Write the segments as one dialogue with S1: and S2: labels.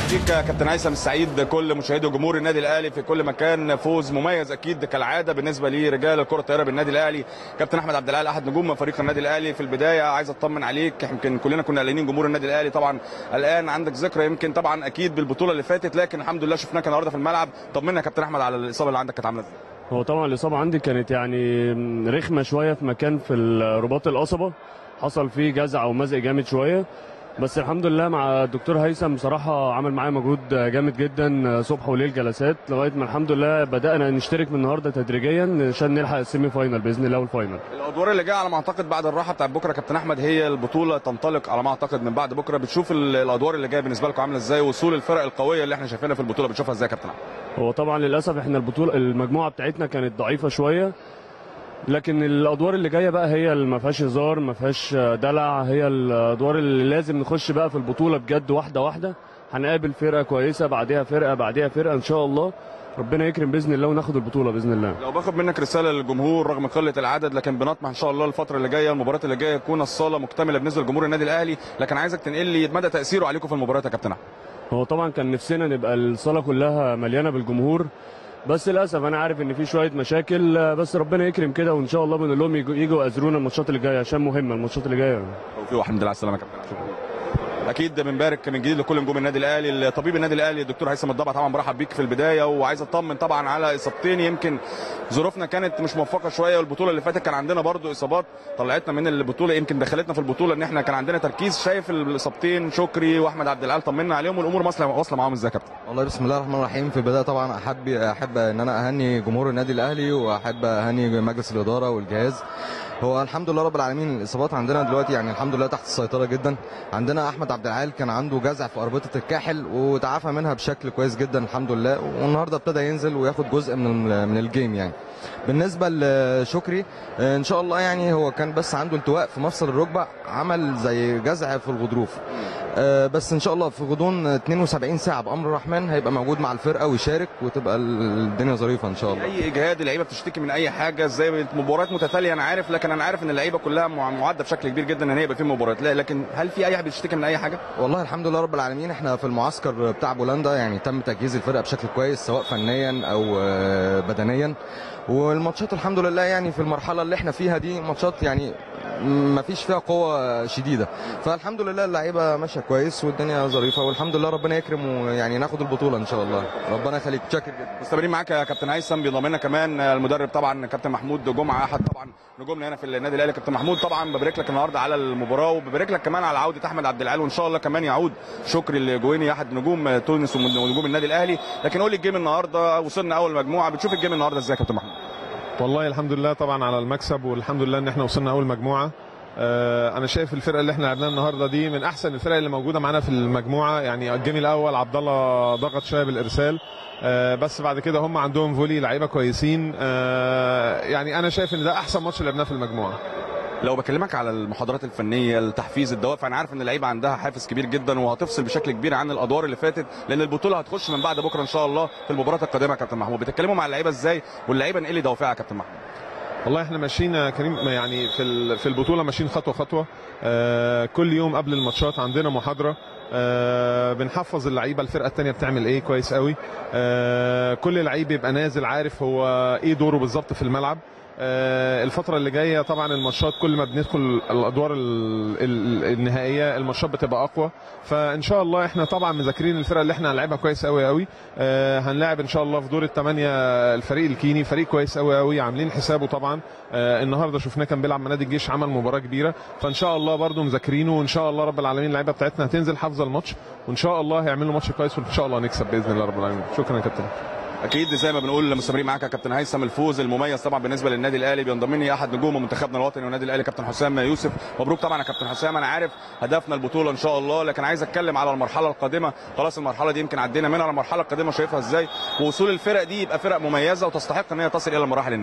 S1: بيك يا كابتن هيثم السعيد كل مشاهدي وجمهور النادي الاهلي في كل مكان فوز مميز اكيد كالعاده بالنسبه لرجال كره الطايره بالنادي الاهلي كابتن احمد عبد العال احد نجوم فريق النادي الاهلي في البدايه عايز اطمن عليك يمكن كلنا كنا قلقانين جمهور النادي الاهلي طبعا الان عندك ذكرى يمكن طبعا اكيد بالبطوله اللي فاتت لكن الحمد لله شفناك النهارده في الملعب طمنا يا كابتن احمد على الاصابه اللي عندك كانت عامله ازاي
S2: هو طبعا الاصابه عندي كانت يعني رخمه شويه في مكان في رباط القصبه حصل فيه جزع او مزق جامد شويه بس الحمد لله مع الدكتور هيثم بصراحه عمل معايا مجهود جامد جدا صبح وليل جلسات لغايه ما الحمد لله بدانا نشترك من النهارده تدريجيا عشان نلحق السيمي فاينال باذن الله والفاينال
S1: الادوار اللي جايه على ما اعتقد بعد الراحه بتاعت بكره كابتن احمد هي البطوله تنطلق على ما اعتقد من بعد بكره بتشوف ال- الادوار اللي جايه بالنسبه لكم عامله ازاي وصول الفرق القويه اللي احنا شايفينها في البطوله بتشوفها ازاي يا كابتن احمد
S2: هو طبعا للاسف احنا البطوله المجموعه بتاعتنا كانت ضعيفه شويه لكن الادوار اللي جايه بقى هي اللي ما فيهاش هزار ما فيهاش دلع هي الادوار اللي لازم نخش بقى في البطوله بجد واحده واحده هنقابل فرقه كويسه بعديها فرقه بعديها فرقه ان شاء الله ربنا يكرم باذن الله وناخد البطوله باذن الله
S1: لو باخد منك رساله للجمهور رغم قله العدد لكن بنطمح ان شاء الله الفتره اللي جايه المباريات اللي جايه تكون الصاله مكتمله بالنسبه لجمهور النادي الاهلي لكن عايزك تنقل لي مدى تاثيره عليكم في المباريات يا كابتن احمد
S2: هو طبعا كان نفسنا نبقى الصاله كلها مليانه بالجمهور بس للاسف انا عارف ان في شويه مشاكل بس ربنا يكرم كده وان شاء الله بنقول لهم يجوا يجوا يأزرونا الماتشات اللي جايه عشان مهمه الماتشات اللي جايه
S1: توفيق والحمد لله على السلامه يا كابتن أحمد. اكيد بنبارك من جديد لكل نجوم النادي الاهلي طبيب النادي الاهلي الدكتور هيثم الضبع طبعا برحب بيك في البدايه وعايز اطمن طبعا على اصابتين يمكن ظروفنا كانت مش موفقه شويه والبطوله اللي فاتت كان عندنا برضو اصابات طلعتنا من البطوله يمكن دخلتنا في البطوله ان احنا كان عندنا تركيز شايف الاصابتين شكري واحمد عبد العال طمنا عليهم والامور واصله واصله معاهم ازاي يا كابتن
S3: والله بسم الله الرحمن الرحيم في البدايه طبعا احب احب ان انا اهني جمهور النادي الاهلي واحب اهني مجلس الاداره والجهاز هو الحمد لله رب العالمين الاصابات عندنا دلوقتي يعني الحمد لله تحت السيطره جدا عندنا احمد عبد العال كان عنده جزع في اربطه الكاحل وتعافى منها بشكل كويس جدا الحمد لله والنهارده ابتدى ينزل وياخد جزء من ال- من الجيم يعني بالنسبه لشكري آه، ان شاء الله يعني هو كان بس عنده التواء في مفصل الركبه عمل زي جزع في الغضروف آه، بس ان شاء الله في غضون 72 ساعه بامر الرحمن هيبقى موجود مع الفرقه ويشارك وتبقى الدنيا ظريفه ان شاء الله
S1: اي اجهاد اللعيبه بتشتكي من اي حاجه زي مباريات متتاليه انا عارف لكن انا عارف ان اللعيبه كلها مع- معده بشكل كبير جدا ان هي يبقى في مباريات لا لكن هل في اي حد بيشتكي من اي حاجه
S3: والله الحمد لله رب العالمين احنا في المعسكر بتاع بولندا يعني تم تجهيز الفرقه بشكل كويس سواء فنيا او آه، بدنيا والماتشات الحمد لله يعني في المرحله اللي احنا فيها دي ماتشات يعني ما فيش فيها قوه شديده فالحمد لله اللعيبه ماشيه كويس والدنيا ظريفه والحمد لله ربنا يكرم ويعني ناخد البطوله ان شاء الله ربنا يخليك شاكر جدا
S1: مستمرين معاك يا كابتن هيثم بينضم لنا كمان المدرب طبعا كابتن محمود جمعه احد طبعا نجومنا هنا في النادي الاهلي كابتن محمود طبعا ببارك لك النهارده على المباراه وببارك لك كمان على عوده احمد عبد العال وان شاء الله كمان يعود شكري الجويني احد نجوم تونس ونجوم النادي الاهلي لكن قول لي الجيم النهارده وصلنا اول مجموعه بتشوف الجيم النهارده ازاي يا كابتن محمود
S4: والله الحمد لله طبعا على المكسب والحمد لله ان احنا وصلنا اول مجموعه آه، انا شايف الفرقه اللي احنا لعبناها النهارده دي من احسن الفرق اللي موجوده معانا في المجموعه يعني الجيم الاول عبد الله ضغط شويه بالارسال آه، بس بعد كده هم عندهم فولي لعيبه كويسين آه، يعني انا شايف ان ده احسن ماتش لعبناه في المجموعه
S1: لو بكلمك على المحاضرات الفنيه التحفيز الدوافع انا عارف ان اللعيبه عندها حافز كبير جدا وهتفصل بشكل كبير عن الادوار اللي فاتت لان البطوله هتخش من بعد بكره ان شاء الله في المباراه القادمه يا كابتن محمود بتتكلموا مع اللعيبه ازاي واللعيبه ايه اللي دوافعها يا كابتن محمود
S4: والله احنا ماشيين يا كريم يعني في ال- في البطوله ماشيين خطوه خطوه آه كل يوم قبل الماتشات عندنا محاضره آه بنحفظ اللعيبه الفرقه الثانيه بتعمل ايه كويس قوي آه كل لعيب يبقى نازل عارف هو ايه دوره بالظبط في الملعب آه، الفترة اللي جاية طبعا الماتشات كل ما بندخل الأدوار ال- ال- النهائية الماتشات بتبقى أقوى فإن شاء الله إحنا طبعا مذاكرين الفرقة اللي إحنا هنلعبها كويس قوي قوي آه، هنلاعب إن شاء الله في دور الثمانية الفريق الكيني فريق كويس قوي قوي عاملين حسابه طبعا آه، النهاردة شفناه كان بيلعب مع نادي الجيش عمل مباراة كبيرة فإن شاء الله برضو مذاكرينه وإن شاء الله رب العالمين اللعيبة بتاعتنا هتنزل حافظة الماتش وإن شاء الله هيعملوا ماتش كويس وإن شاء الله نكسب بإذن الله رب العالمين شكرا يا كابتن
S1: اكيد زي ما بنقول مستمرين معاك يا كابتن هيثم الفوز المميز طبعا بالنسبه للنادي الاهلي بينضم لي احد نجوم منتخبنا الوطني والنادي الاهلي كابتن حسام يوسف مبروك طبعا يا كابتن حسام انا عارف هدفنا البطوله ان شاء الله لكن عايز اتكلم على المرحله القادمه خلاص المرحله دي يمكن عدينا منها المرحله القادمه شايفها ازاي ووصول الفرق دي يبقى فرق مميزه وتستحق ان هي تصل الى المراحل النهائيه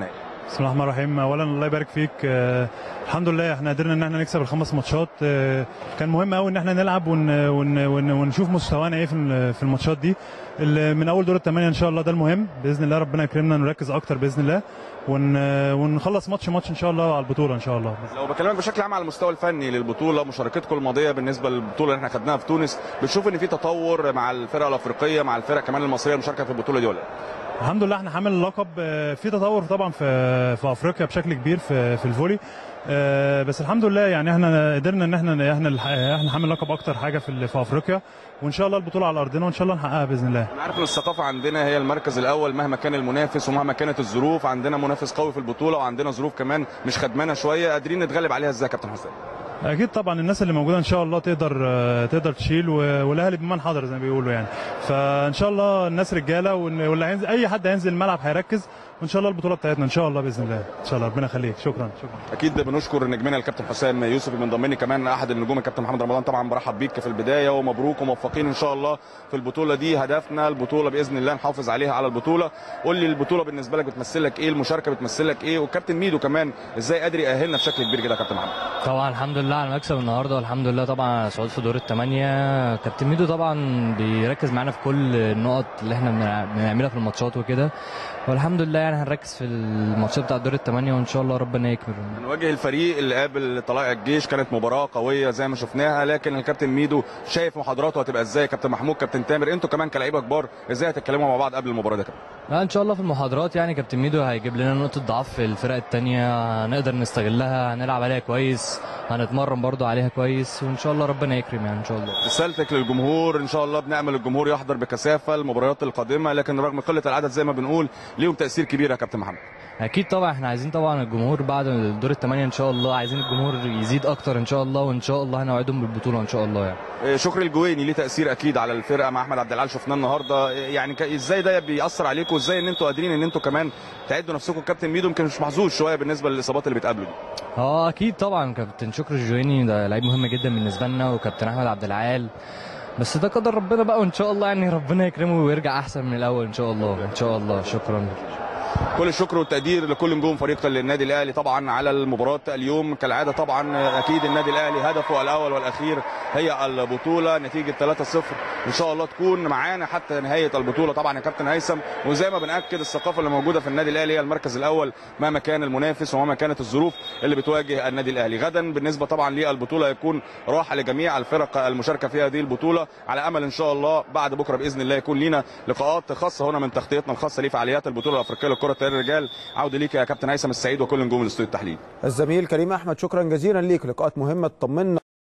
S5: بسم الله الرحمن الرحيم اولا الله يبارك فيك آه، الحمد لله احنا قدرنا ان احنا نكسب الخمس ماتشات آه، كان مهم قوي ان احنا نلعب ون ون ون ونشوف مستوانا ايه في ال- في الماتشات دي ال- من اول دور الثمانيه ان شاء الله ده المهم باذن الله ربنا يكرمنا نركز اكتر باذن الله ون ونخلص ماتش ماتش ان شاء الله على البطوله ان شاء الله
S1: لو بكلمك بشكل عام على المستوى الفني للبطوله مشاركتكم الماضيه بالنسبه للبطوله اللي احنا خدناها في تونس بتشوف ان في تطور مع الفرق الافريقيه مع الفرق كمان المصريه المشاركه في البطوله دي ولا لا؟
S5: الحمد لله احنا حامل اللقب آه، في تطور طبعا في في افريقيا بشكل كبير في في الفولي آه، بس الحمد لله يعني احنا قدرنا ان احنا احنا الح- احنا حامل لقب اكتر حاجه في ال- في افريقيا وان شاء الله البطوله على ارضنا وان شاء الله نحققها باذن الله
S1: انا عارف ان الثقافه عندنا هي المركز الاول مهما كان المنافس ومهما كانت الظروف عندنا منافس قوي في البطوله وعندنا ظروف كمان مش خدمانه شويه قادرين نتغلب عليها ازاي يا كابتن حسام؟
S5: اكيد طبعا الناس اللي موجوده ان شاء الله تقدر آه، تقدر تشيل و- والاهلي بمن حضر زي ما بيقولوا يعني فان شاء الله الناس رجاله وإن- واللي هينزل اي حد هينزل الملعب هيركز وان شاء الله البطوله بتاعتنا ان شاء الله باذن الله ان شاء الله ربنا يخليك شكرا شكرا
S1: اكيد بنشكر نجمنا الكابتن حسام يوسف من ضمني كمان احد النجوم الكابتن محمد رمضان طبعا برحب بيك في البدايه ومبروك وموفقين ان شاء الله في البطوله دي هدفنا البطوله باذن الله نحافظ عليها على البطوله قول لي البطوله بالنسبه لك بتمثل لك ايه المشاركه بتمثل لك ايه والكابتن ميدو كمان ازاي قادر يأهلنا بشكل كبير كده يا كابتن محمد
S6: طبعا الحمد لله على المكسب النهارده والحمد لله طبعا على صعود في دور الثمانيه كابتن ميدو طبعا بيركز معانا في كل النقط اللي احنا بنع- بنعملها في الماتشات وكده والحمد لله يعني هنركز في الماتشات بتاع دور الثمانيه وان شاء الله ربنا يكبر
S1: نواجه الفريق اللي قابل طلائع الجيش كانت مباراه قويه زي ما شفناها لكن الكابتن ميدو شايف محاضراته هتبقى ازاي كابتن محمود كابتن تامر انتوا كمان كلاعيبه كبار ازاي هتتكلموا مع بعض قبل المباراه ده كمان
S6: لا ان شاء الله في المحاضرات يعني كابتن ميدو هيجيب لنا نقطه ضعف في الفرق التانية هنقدر نستغلها هنلعب عليها كويس هنتمرن برضو عليها كويس وان شاء الله ربنا يكرم يعني ان شاء الله
S1: رسالتك للجمهور ان شاء الله بنامل الجمهور يحضر بكثافه المباريات القادمه لكن رغم قله العدد زي ما بنقول ليهم تاثير كبير يا كابتن محمد
S6: اكيد طبعا احنا عايزين طبعا الجمهور بعد دور الثمانيه ان شاء الله عايزين الجمهور يزيد اكتر ان شاء الله وان شاء الله هنوعدهم بالبطوله ان شاء الله يعني
S1: إيه، شكري الجويني ليه تاثير اكيد على الفرقه مع احمد عبد العال شفناه النهارده إيه، يعني ك- ازاي ده بيأثر عليكم وازاي ان انتوا قادرين ان انتوا كمان تعدوا نفسكم كابتن ميدو يمكن مش محظوظ شويه بالنسبه للاصابات اللي بتقابله دي
S6: اه اكيد طبعا كابتن شكري الجويني ده لعيب مهم جدا بالنسبه لنا وكابتن احمد عبد العال بس ده قدر ربنا بقى وان شاء الله يعني ربنا يكرمه ويرجع احسن من الاول ان شاء الله ان شاء الله شكرا
S1: كل الشكر والتقدير لكل نجوم فريق النادي الاهلي طبعا على المباراه اليوم كالعاده طبعا اكيد النادي الاهلي هدفه الاول والاخير هي البطوله نتيجه 3-0 ان شاء الله تكون معانا حتى نهايه البطوله طبعا يا كابتن هيثم وزي ما بناكد الثقافه اللي موجوده في النادي الاهلي هي المركز الاول مهما كان المنافس ومهما كانت الظروف اللي بتواجه النادي الاهلي غدا بالنسبه طبعا للبطوله يكون راحه لجميع الفرق المشاركه في هذه البطوله على امل ان شاء الله بعد بكره باذن الله يكون لينا لقاءات خاصه هنا من تغطيتنا الخاصه لفعاليات البطوله الافريقيه لكره الرجال عوده ليك يا كابتن هيثم السعيد وكل نجوم الاستوديو التحليل
S7: الزميل كريم احمد شكرا جزيلا ليك لقاءات مهمه تطمنا